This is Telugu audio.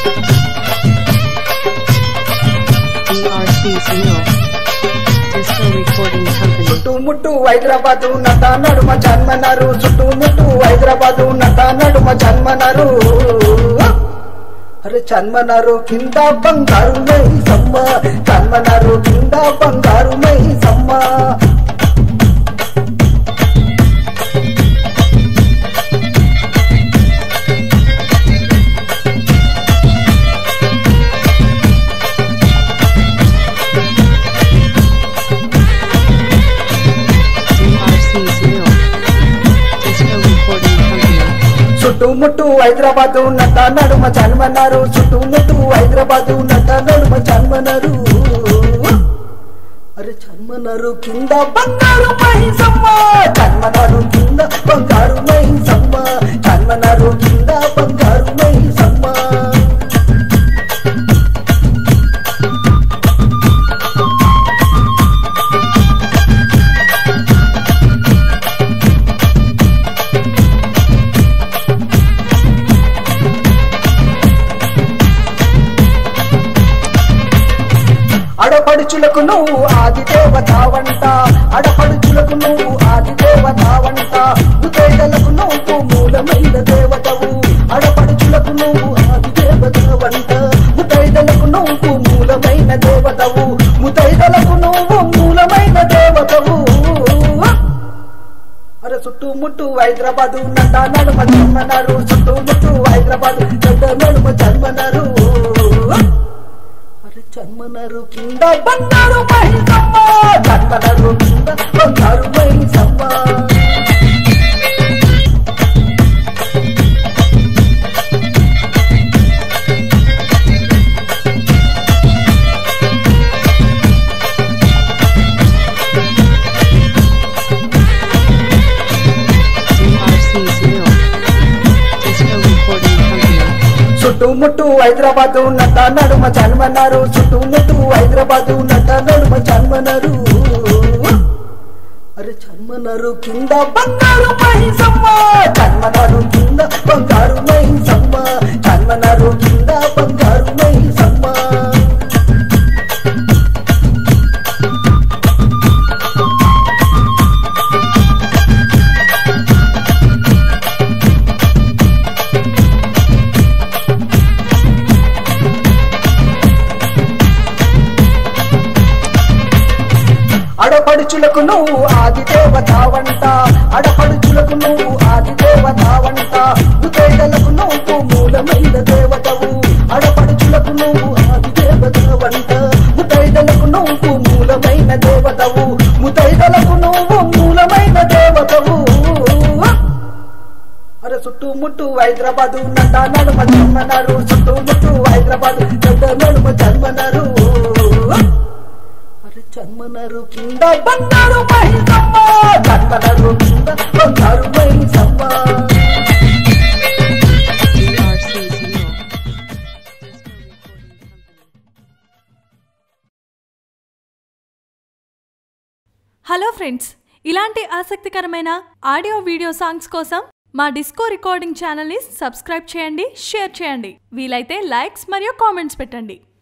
DRC Sunil. Disco Recording Company. చుట్టుముట్టు హైదరాబాదు నట నడుమ జన్మనరు చుట్టుముట్టు హైదరాబాదు నట నడుమ జన్మనరు అరే జన్మనరు కింద బంగారు మై సమ్మ జన్మనరు కింద బంగారు మై సమ్మ DRC Sunil. Disco Recording Company. చుట్టుముట్టు హైదరాబాదు నట నడుమ జన్మనరు చుట్టుముట్టు హైదరాబాదు నట నడుమ జన్మనరు అరే జన్మనరు కింద బంగారు మైసమ్మ జన్మనరు కింద బంగారు మైసమ్మ జన్మనరు కింద బంగారు మైసమ్మ అడపడుచులకు నువ్వు ఆది దేవతావంట అడపడుచులకు నువ్వు ఆది దేవతావంట ముతేదలకు నువ్వు మూలమైన దేవతవు అడపడుచులకు నువ్వు ఆది దేవతావంట ముతైదలకు నువ్వు మూలమైన దేవతవు ముతైదలకు నువ్వు మూలమైన దేవతవు అరే చుట్టుముట్టు హైదరాబాదు నట నడుమ జన్మనరు చుట్టుముట్టు హైదరాబాదు నట నడుమ జన్మనరు అరే జన్మనరు కింద బంగారు మహిళమ్మ జన్మనరు కింద బంగారు మహిళమ్మ DRC Sunil. Disco Recording Company. చుట్టుముట్టు హైదరాబాదు నట నడుమ జన్మనరు చుట్టుముట్టు హైదరాబాదు నట నడుమ జన్మనరు అరే జన్మనరు కింద బంగారు మహిసమ్మ జన్మనరు కింద బంగారు మహిసమ్మ జన్మనరు కింద బంగారు మహిసమ్మ అడపడుచులకు నువ్వు ఆది దేవతావంట అడపడుచులకు నువ్వు ఆది దేవతావంట ముతేదలకు నువ్వు మూలమైన దేవతవు అడపడుచులకు నువ్వు ఆది దేవతావంట ముతైదలకు నువ్వు మూలమైన దేవతవు ముతైదలకు నువ్వు మూలమైన దేవతవు అరే చుట్టుముట్టు హైదరాబాదు నట నడుమ జన్మనరు చుట్టుముట్టు హైదరాబాదు నట నడుమ జన్మనరు అరే జన్మనరు కింద బంగారు మహిళమ్మ జన్మనరు కింద బంగారు మహిళమ్మ DRC Sunil. Disco Recording Company. Hello friends ఇలాంటి ఆసక్తికరమైన ఆడియో వీడియో సాంగ్స్ కోసం మా డిస్కో రికార్డింగ్ ఛానల్ని సబ్స్క్రైబ్ చేయండి షేర్ చేయండి వీలైతే లైక్స్ మరియు కామెంట్స్ పెట్టండి